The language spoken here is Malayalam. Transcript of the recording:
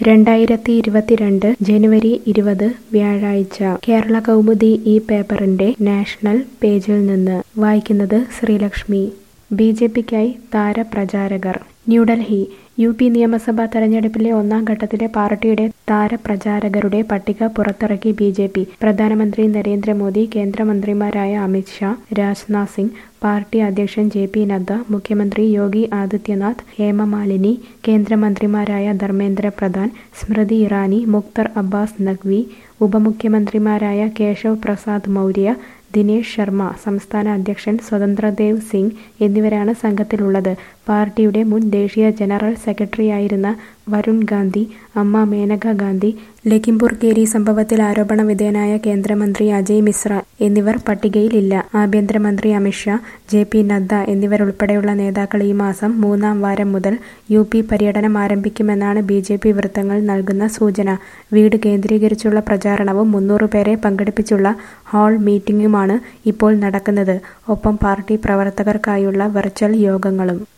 രണ്ടായിരത്തി ഇരുപത്തിരണ്ട് ജനുവരി ഇരുപത് വ്യാഴാഴ്ച കേരള കൗമുദി ഈ പേപ്പറിന്റെ നാഷണൽ പേജിൽ നിന്ന് വായിക്കുന്നത് ശ്രീലക്ഷ്മി ബി ജെ പിക്കായി താരപ്രചാരകർ ന്യൂഡൽഹി യു പി നിയമസഭാ തെരഞ്ഞെടുപ്പിലെ ഒന്നാം ഘട്ടത്തിലെ പാർട്ടിയുടെ താരപ്രചാരകരുടെ പട്ടിക പുറത്തിറക്കി ബി ജെ പി പ്രധാനമന്ത്രി നരേന്ദ്രമോദി കേന്ദ്രമന്ത്രിമാരായ അമിത് ഷാ രാജ്നാഥ് സിംഗ് പാർട്ടി അധ്യക്ഷൻ ജെ പി നദ്ദ മുഖ്യമന്ത്രി യോഗി ആദിത്യനാഥ് ഹേമമാലിനി കേന്ദ്രമന്ത്രിമാരായ ധർമ്മേന്ദ്ര പ്രധാൻ സ്മൃതി ഇറാനി മുക്തർ അബ്ബാസ് നഖ്വി ഉപമുഖ്യമന്ത്രിമാരായ കേശവ് പ്രസാദ് മൗര്യ ദിനേശ് ശർമ്മ സംസ്ഥാന അധ്യക്ഷൻ സ്വതന്ത്രദേവ് സിംഗ് എന്നിവരാണ് സംഘത്തിലുള്ളത് പാർട്ടിയുടെ മുൻ ദേശീയ ജനറൽ സെക്രട്ടറിയായിരുന്ന വരുൺ ഗാന്ധി അമ്മ മേനക ഗാന്ധി ലഖിംപൂർ കേരി സംഭവത്തിൽ ആരോപണ വിധേയനായ കേന്ദ്രമന്ത്രി അജയ് മിശ്ര എന്നിവർ പട്ടികയിലില്ല ആഭ്യന്തരമന്ത്രി അമിത്ഷാ ജെ പി നദ്ദ എന്നിവരുൾപ്പെടെയുള്ള നേതാക്കൾ ഈ മാസം മൂന്നാം വാരം മുതൽ യു പി പര്യടനം ആരംഭിക്കുമെന്നാണ് ബി ജെ പി വൃത്തങ്ങൾ നൽകുന്ന സൂചന വീട് കേന്ദ്രീകരിച്ചുള്ള പ്രചാരണവും മുന്നൂറ് പേരെ പങ്കെടുപ്പിച്ചുള്ള ഹാൾ മീറ്റിംഗുമാണ് ഇപ്പോൾ നടക്കുന്നത് ഒപ്പം പാർട്ടി പ്രവർത്തകർക്കായുള്ള വെർച്വൽ യോഗങ്ങളും